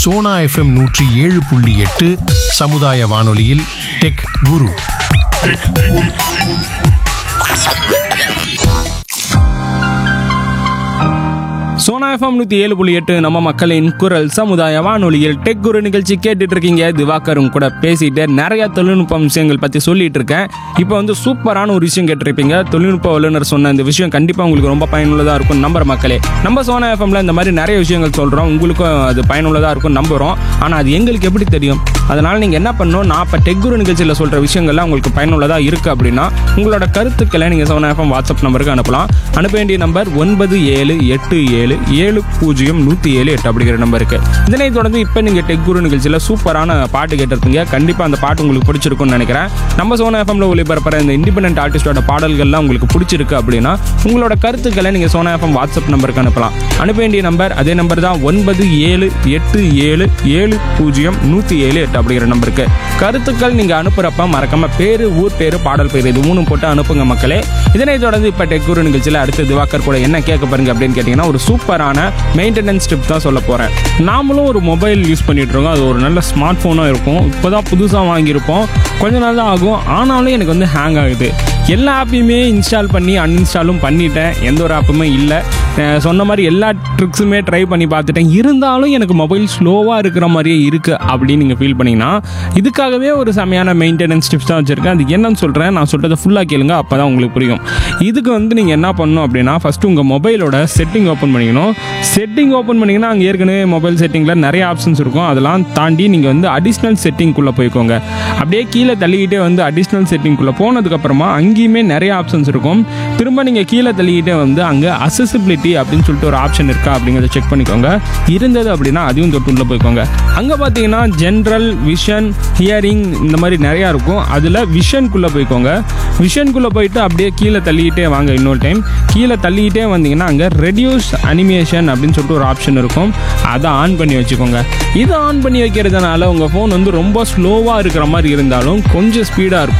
Sona FM நூற்றி ஏழு புள்ளி எட்டு சமுதாய வானொலியில் டெக் குரு சோனா எஃப்எம் நூற்றி ஏழு புள்ளி எட்டு நம்ம மக்களின் குரல் சமுதாய வானொலியில் டெக் குரு நிகழ்ச்சி கேட்டுட்டு இருக்கீங்க திவாகரும் கூட பேசிட்டு நிறைய தொழில்நுட்ப விஷயங்கள் பற்றி சொல்லிட்டு இருக்கேன் இப்போ வந்து சூப்பரான ஒரு விஷயம் கேட்டிருப்பீங்க தொழில்நுட்ப வல்லுநர் சொன்ன இந்த விஷயம் கண்டிப்பாக உங்களுக்கு ரொம்ப பயனுள்ளதாக இருக்கும் நம்புற மக்களே நம்ம சோனா எஃப்எம்ல இந்த மாதிரி நிறைய விஷயங்கள் சொல்கிறோம் உங்களுக்கும் அது பயனுள்ளதாக இருக்கும் நம்புகிறோம் ஆனால் அது எங்களுக்கு எப்படி தெரியும் அதனால் நீங்கள் என்ன பண்ணணும் நான் இப்போ டெக் குரு நிகழ்ச்சியில் சொல்கிற விஷயங்கள்லாம் உங்களுக்கு பயனுள்ளதாக இருக்குது அப்படின்னா உங்களோட கருத்துக்களை நீங்கள் சோனா எஃப்எம் வாட்ஸ்அப் நம்பருக்கு அனுப்பலாம் அனுப்ப வேண்டிய நம்பர் ஒன்பது ஏழு எட்டு ஏழு ஏழு பூஜ்ஜியம் நூற்றி ஏழு எட்டு அப்படிங்கிற நம்பருக்கு இதனை தொடர்ந்து இப்போ நீங்கள் டெக் குரு நிகழ்ச்சியில் சூப்பரான பாட்டு கேட்டிருப்பீங்க கண்டிப்பாக அந்த பாட்டு உங்களுக்கு பிடிச்சிருக்கும்னு நினைக்கிறேன் நம்ம சோனா எஃப்எம்ல ஒளிபரப்புற இந்த இண்டிபெண்டன்ட் ஆர்டிஸ்டோட பாடல்கள்லாம் உங்களுக்கு பிடிச்சிருக்கு அப்படின்னா உங்களோட கருத்துக்களை நீங்கள் சோனா எஃப்எம் வாட்ஸ்அப் நம்பருக்கு அனுப்பலாம் அனுப்ப வேண்டிய நம்பர் அதே நம்பர் தான் ஒன்பது ஏழு எட்டு ஏழு ஏழு பூஜ்ஜியம் நூற்றி ஏழு எட்டு அப்படிங்கிற நம்பருக்கு கருத்துக்கள் நீங்கள் அனுப்புகிறப்ப மறக்காம பேர் ஊர் பேர் பாடல் பேர் இது மூணும் போட்டு அனுப்புங்க மக்களே இதனை தொடர்ந்து இப்போ டெக் குரு நிகழ்ச்சியில் அடுத்து திவாகர் கூட என்ன கேட்க பாருங்க அப்படின்னு கேட்டிங்கன்னா ஒரு சூப்பரான மெயின்டெனன்ஸ் டிப் தான் சொல்ல போகிறேன் நாமளும் ஒரு மொபைல் யூஸ் பண்ணிட்டு இருக்கோம் அது ஒரு நல்ல ஸ்மார்ட் ஃபோனாக இருக்கும் இப்போ தான் புதுசாக வாங்கியிருப்போம் கொஞ்ச நாள் தான் ஆகும் ஆனாலும் எனக்கு வந்து ஹேங் ஆகுது எல்லா ஆப்பையுமே இன்ஸ்டால் பண்ணி அன்இன்ஸ்டாலும் பண்ணிட்டேன் எந்த ஒரு ஆப்புமே இல்லை அஹ் சொன்ன மாதிரி எல்லா ட்ரிக்ஸுமே ட்ரை பண்ணி பார்த்துட்டேன் இருந்தாலும் எனக்கு மொபைல் ஸ்லோவாக இருக்கிற மாதிரியே இருக்குது அப்படின்னு நீங்கள் ஃபீல் பண்ணீங்கன்னா இதுக்காகவே ஒரு செமையான மெயின்டெனன்ஸ் டிப்ஸ் தான் வச்சுருக்கேன் அது என்னன்னு சொல்கிறேன் நான் சொல்கிறத ஃபுல்லாக கேளுங்க அப்போ தான் உங்களுக்கு புரியும் இதுக்கு வந்து நீங்கள் என்ன பண்ணணும் அப்படின்னா ஃபஸ்ட்டு உங்கள் மொபைலோட செட்டிங் ஓப்பன் பண்ணிக்கணும் செட்டிங் ஓப்பன் பண்ணிங்கன்னா அங்கே ஏற்கனவே மொபைல் செட்டிங்கில் நிறைய ஆப்ஷன்ஸ் இருக்கும் அதெல்லாம் தாண்டி நீங்கள் வந்து அடிஷ்னல் செட்டிங்குள்ளே போய்க்கோங்க அப்படியே கீழே தள்ளிக்கிட்டே வந்து அடிஷ்னல் செட்டிங்குள்ளே போனதுக்கப்புறமா அங்கேயுமே நிறைய ஆப்ஷன்ஸ் இருக்கும் திரும்ப நீங்கள் கீழே தள்ளிக்கிட்டே வந்து அங்கே அசசிபிலிட்டி அப்படின்னு சொல்லிட்டு ஒரு ஆப்ஷன் இருக்கா அப்படிங்கிறத செக் பண்ணிக்கோங்க இருந்தது அப்படின்னா அதையும் தொட்டு உள்ளே போய்க்கோங்க அங்கே பார்த்தீங்கன்னா ஜென்ரல் விஷன் ஹியரிங் இந்த மாதிரி நிறையா இருக்கும் அதில் விஷன்குள்ளே போய்க்கோங்க விஷன்குள்ளே போயிட்டு அப்படியே கீழே தள்ளிக்கிட்டே வாங்க இன்னொரு டைம் கீழே தள்ளிக்கிட்டே வந்தீங்கன்னா அங்கே ரெடியூஸ் அனிமேஷன் அப்படின்னு சொல்லிட்டு ஒரு ஆப்ஷன் இருக்கும் அதை ஆன் பண்ணி வச்சுக்கோங்க இதை ஆன் பண்ணி வைக்கிறதுனால உங்கள் ஃபோன் வந்து ரொம்ப ஸ்லோவாக இருக்கிற மாதிரி இருந்தாலும் கொஞ்சம் ஸ்பீடாக இருக்கும்